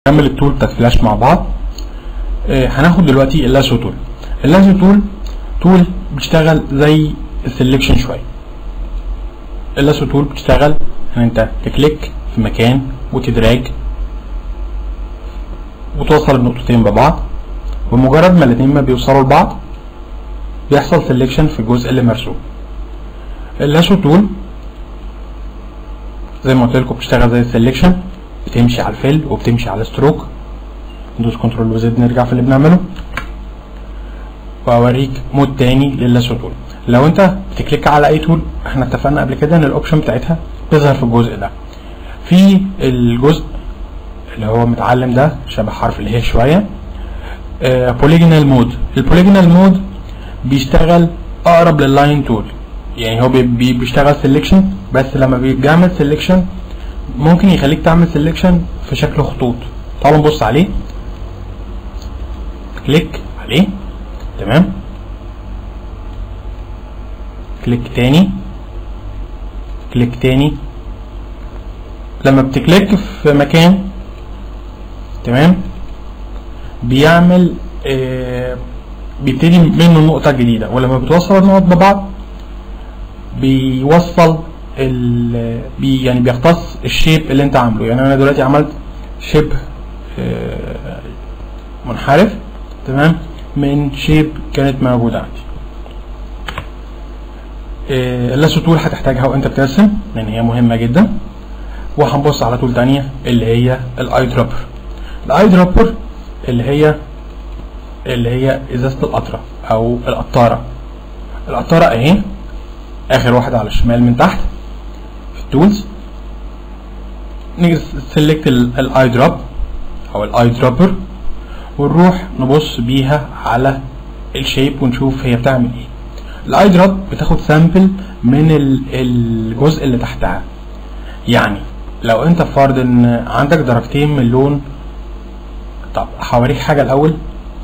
نكمل التول بتاعت فلاش مع بعض آه، هناخد دلوقتي اللاسو تول اللاسو تول تول بتشتغل زي السلكشن شويه اللاسو تول بتشتغل ان انت تكليك في مكان وتدراج وتوصل النقطتين ببعض بمجرد ما الاتنين ما بيوصلوا لبعض بيحصل سلكشن في الجزء اللي مرسوم اللاسو تول زي ما قلت لكم بتشتغل زي السلكشن بتمشي على الفيل وبتمشي على الستروك ندوس كنترول وزد نرجع في اللي بنعمله واوريك مود تاني للاسو تول لو انت بتكليك على اي تول احنا اتفقنا قبل كده ان الاوبشن بتاعتها بتظهر في الجزء ده في الجزء اللي هو متعلم ده شبه حرف اله شويه بوليجونال مود البوليجونال مود بيشتغل اقرب لللاين تول يعني هو بي- بي- بيشتغل سيلكشن بس لما بيعمل سيلكشن ممكن يخليك تعمل سيلكشن في شكل خطوط تعالوا نبص عليه كليك عليه تمام كليك تاني كليك تاني لما بتكليك في مكان تمام بيعمل آه بيبتدي منه نقطة جديدة ولما بتوصل النقط ببعض بيوصل ال بي يعني بيختص الشيب اللي انت عامله يعني انا دلوقتي عملت شبه آه، منحرف تمام من شيب كانت موجودة عندي آه، اللاسو تول هتحتاجها وانت بترسم لان هي مهمة جدا وهنبص على تول تانية اللي هي الاي دروبر الاي دروبر اللي هي اللي هي ازازة القطرة او القطارة القطارة اهي اخر واحدة على الشمال من تحت في التولز نيجي سيلكت الاي دروب او الاي دروبر ونروح نبص بيها على الشيب ونشوف هي بتعمل ايه الاي دروب بتاخد سامبل من ال- الجزء اللي تحتها يعني لو انت فرض ان عندك درجتين من اللون طب هوريك حاجه الاول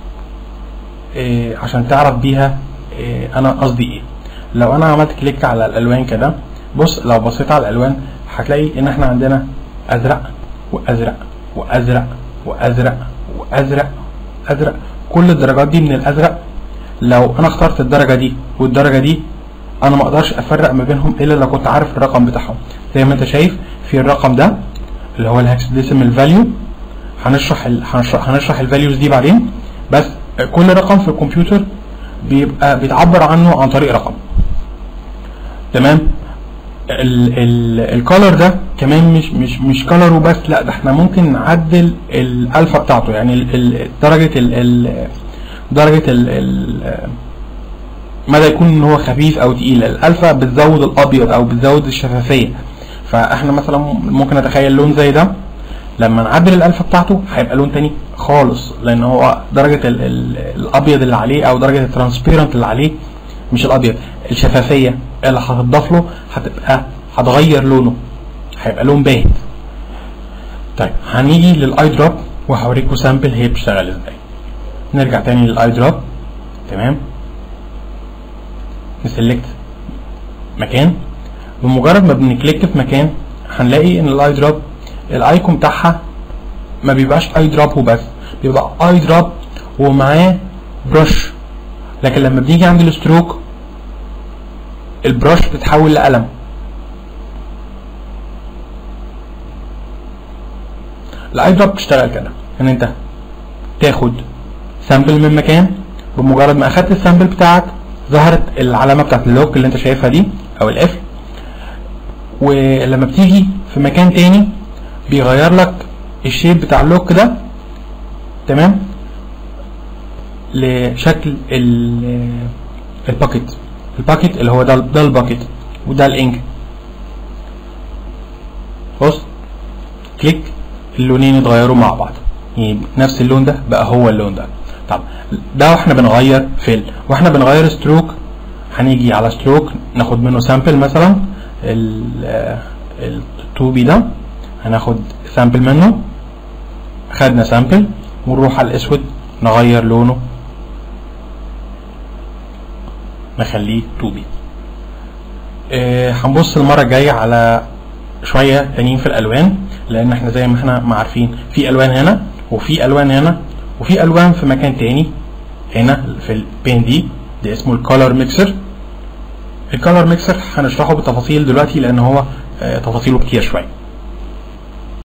إيه عشان تعرف بيها إيه انا قصدي ايه لو انا عملت كليك على الالوان كده بص لو بصيت على الالوان هتلاقي ان احنا عندنا ازرق وازرق وازرق وازرق وازرق ازرق كل الدرجات دي من الازرق لو انا اخترت الدرجه دي والدرجه دي انا ما اقدرش افرق ما بينهم الا لو كنت عارف الرقم بتاعهم زي ما انت شايف في الرقم ده اللي هو الهكسديسيمال فاليو هنشرح ال... هنشرح, هنشرح الفاليوز دي بعدين بس كل رقم في الكمبيوتر بيبقى بيتعبر عنه عن طريق رقم تمام الكالر ده كمان مش مش مش كالر وبس لا ده احنا ممكن نعدل الالفا بتاعته يعني ال- ال- درجه ال ال درجه ال ال مدى يكون ان هو خفيف او تقيل الالفا بتزود الابيض او بتزود الشفافيه فاحنا مثلا ممكن نتخيل لون زي ده لما نعدل الالفا بتاعته هيبقى لون تاني خالص لان هو درجه ال ال الابيض اللي عليه او درجه الترانسبيرنت اللي عليه مش الابيض الشفافيه اللي هتضاف له هتبقى هتغير لونه هيبقى لون باهت طيب هنيجي للاي دروب وهوريكم سامبل هي بتشتغل ازاي نرجع تاني للاي دروب تمام نسلكت مكان بمجرد ما بنكليك في مكان هنلاقي ان الاي دروب الايكون بتاعها ما بيبقاش اي دروب وبس بيبقى اي دروب ومعاه برش لكن لما بنيجي عند الستروك البرش بتتحول لقلم الاي دروب بتشتغل كده ان انت تاخد سامبل من مكان بمجرد ما اخدت السامبل بتاعك ظهرت العلامه بتاعت اللوك اللي انت شايفها دي او الاف ولما بتيجي في مكان تاني بيغير لك الشيب بتاع اللوك ده تمام لشكل ال- الباكيت الباكيت اللي هو ده ده الباكيت وده الانك بص كليك اللونين اتغيروا مع بعض يعني نفس اللون ده بقى هو اللون ده طب ده واحنا بنغير فيل واحنا بنغير ستروك هنيجي على ستروك ناخد منه سامبل مثلا التوبي ده هناخد سامبل منه خدنا سامبل ونروح على الاسود نغير لونه نخليه توبي آه، هنبص المرة الجاية على شوية تانيين في الألوان لان احنا زي ما احنا ما عارفين في الوان هنا وفي الوان هنا وفي الوان في مكان تاني هنا في البين دي ده اسمه الكولر ميكسر الكولر ميكسر هنشرحه بالتفاصيل دلوقتي لان هو آه، تفاصيله كتير شويه